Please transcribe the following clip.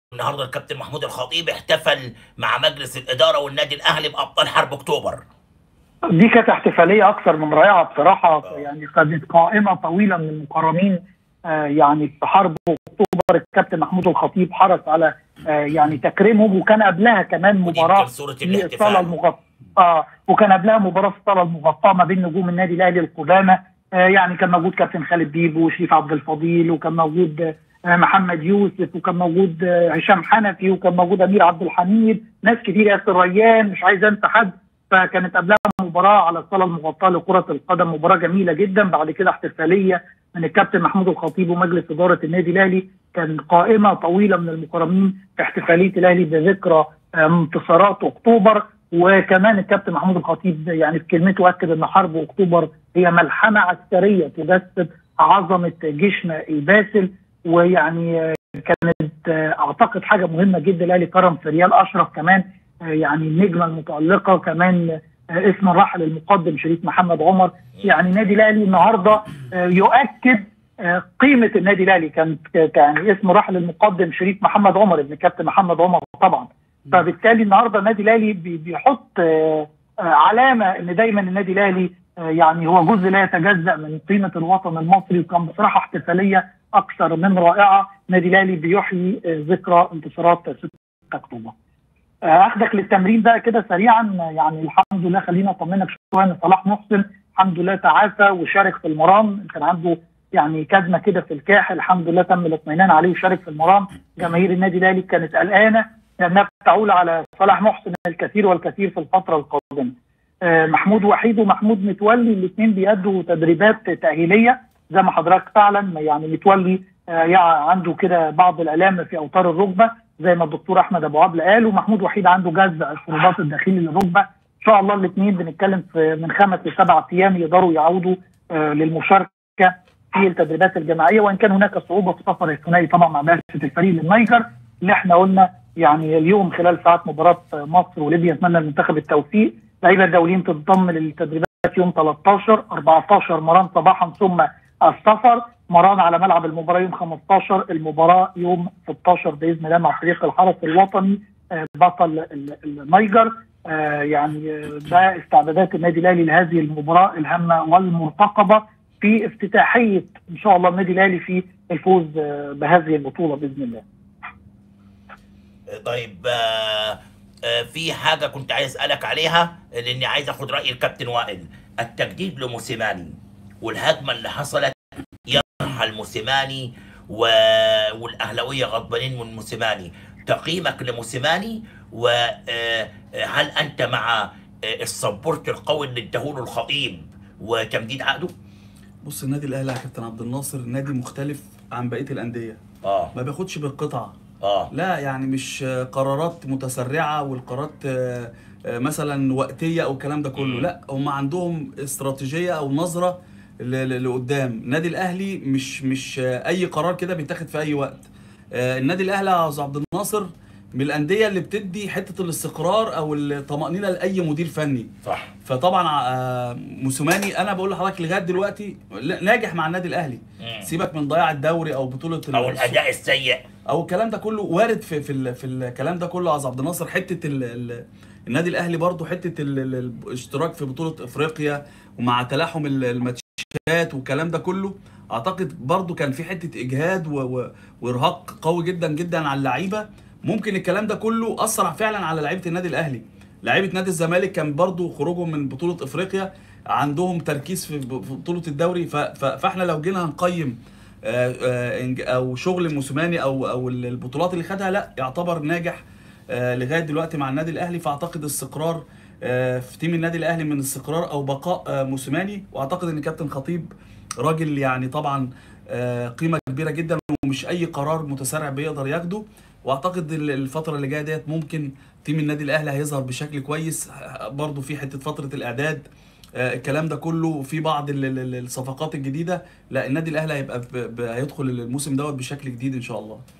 النهارده الكابتن محمود الخطيب احتفل مع مجلس الاداره والنادي الاهلي بابطال حرب اكتوبر دي كانت احتفاليه اكثر من رائعه بصراحه يعني كانت قائمه طويله من المكرمين آه، يعني في حرب اكتوبر الكابتن محمود الخطيب حرص على آه، يعني تكريمهم وكان قبلها كمان ودي مباراه كان صورة في الصاله الاحتفال المغطاه اه وكان قبلها مباراه في الصاله المغطاه ما بين نجوم النادي الاهلي القدامى آه يعني كان موجود كابتن خالد بيبو وشريف عبد الفضيل وكان موجود آه محمد يوسف وكان موجود آه هشام حنفي وكان موجود امير عبد الحميد ناس كتير ياسر ريان مش عايز انسى حد فكانت قبلها مباراه على الصاله المغطاه لكره القدم مباراه جميله جدا بعد كده احتفاليه من الكابتن محمود الخطيب ومجلس اداره النادي الاهلي كان قائمه طويله من المكرمين في احتفاليه الاهلي بذكرى آه، انتصارات اكتوبر وكمان الكابتن محمود الخطيب يعني في كلمته اكد ان حرب اكتوبر هي ملحمه عسكريه تجسد عظمه جيشنا الباسل ويعني آه، كانت آه، اعتقد حاجه مهمه جدا الاهلي كرم في ريال اشرف كمان آه، يعني النجمه المتالقه كمان آه، اسم الراحل المقدم شريف محمد عمر يعني النادي الاهلي النهارده آه، يؤكد آه، قيمه النادي الاهلي كان يعني اسم الراحل المقدم شريف محمد عمر ابن كابتن محمد عمر طبعا فبالتالي النهارده النادي الاهلي بي- بيحط آه، آه، علامه ان دايما النادي الاهلي آه، يعني هو جزء لا يتجزا من قيمه الوطن المصري وكان بصراحه احتفاليه اكثر من رائعه النادي الاهلي بيحيي آه، ذكرى انتصارات 6 اكتوبر. آه، اخدك للتمرين بقى كده سريعا آه، يعني الحمد لله خلينا اطمنك شويه ان صلاح محسن الحمد لله تعافى وشارك في المران كان عنده يعني كدمه كده في الكاحل الحمد لله تم الاطمئنان عليه وشارك في المران جماهير النادي الاهلي كانت قلقانه لانها بتعول على صلاح محسن الكثير والكثير في الفتره القادمه. آه، محمود وحيد ومحمود متولي الاثنين بيأدوا تدريبات تأهيلية زي ما حضرتك تعلم يعني متولي آه، يعني عنده كده بعض الآلام في أوتار الركبة زي ما الدكتور أحمد أبو عبل قال ومحمود وحيد عنده جزع الرباط الداخلي للركبة إن شاء الله الاثنين بنتكلم في من خمس لسبع أيام يقدروا يعودوا آه، للمشاركة في التدريبات الجماعية وإن كان هناك صعوبة في سفر الثنائي طبعا مع بعثة الفريق للنيجر اللي احنا قلنا يعني اليوم خلال ساعات مباراة مصر وليبيا نتمنى المنتخب التوفيق اللعيبه الدوليين تنضم للتدريبات يوم 13 14 مران صباحا ثم السفر مران على ملعب المباراه يوم 15 المباراه يوم 16 باذن الله مع فريق الحرس الوطني آه، بطل ال- النيجر آه، يعني آه، ده استعدادات النادي الاهلي لهذه المباراه الهامه والمرتقبه في افتتاحيه ان شاء الله النادي الاهلي في الفوز آه، بهذه البطوله باذن الله. طيب آه، آه، في حاجه كنت عايز اسالك عليها لاني عايز اخد راي الكابتن وائل التجديد لموسيماني والهجمه اللي حصلت يرحل موسيماني و... والاهلاويه غضبانين من موسيماني تقييمك لموسيماني وهل انت مع آه، السبورت القوي اللي اداهوله الخطيب وتمديد عقده؟ بص النادي الاهلي يا كابتن عبد الناصر نادي مختلف عن بقيه الانديه اه ما بياخدش بالقطعه اه لا يعني مش آه، قرارات متسرعه والقرارات آه، آه، مثلا وقتيه او الكلام ده كله مم. لا هم عندهم استراتيجيه او نظره ل- ل- لقدام النادي الاهلي مش مش آه، اي قرار كده بيتاخد في اي وقت آه، النادي الاهلي يا استاذ عبد الناصر من الانديه اللي بتدي حته الاستقرار او الطمانينه لاي مدير فني صح فطبعا آه، موسوماني انا بقول لحضرتك لغايه دلوقتي لا- ناجح مع النادي الاهلي مم. سيبك من ضياع الدوري او بطوله ال- او الاداء السيء او الكلام ده كله وارد في في ال- في الكلام ده كله يا عز عبد الناصر حته ال ال النادي الاهلي برضو حته ال- ال- الاشتراك في بطوله افريقيا ومع تلاحم ال- الماتشات والكلام ده كله اعتقد برضو كان في حته اجهاد و- و- وارهاق قوي جدا جدا على اللعيبه ممكن الكلام ده كله اثر فعلا على لعيبه النادي الاهلي لعيبه نادي الزمالك كان برضو خروجهم من بطوله افريقيا عندهم تركيز في ب- في بطوله الدوري ف- ف- فاحنا لو جينا هنقيم آه، آه، إنج- او شغل موسيماني او او البطولات اللي خدها لا يعتبر ناجح آه، لغايه دلوقتي مع النادي الاهلي فاعتقد استقرار آه، في تيم النادي الاهلي من استقرار او بقاء آه، موسيماني واعتقد ان كابتن خطيب راجل يعني طبعا آه، قيمه كبيره جدا ومش اي قرار متسرع بيقدر ياخده واعتقد ال- الفتره اللي جايه ديت ممكن تيم النادي الاهلي هيظهر بشكل كويس برضو في حته فتره الاعداد آه، الكلام ده كله في بعض ال- ال- الصفقات الجديده لا النادي الاهلي هيبقى ب- ب- هيدخل الموسم دوت بشكل جديد ان شاء الله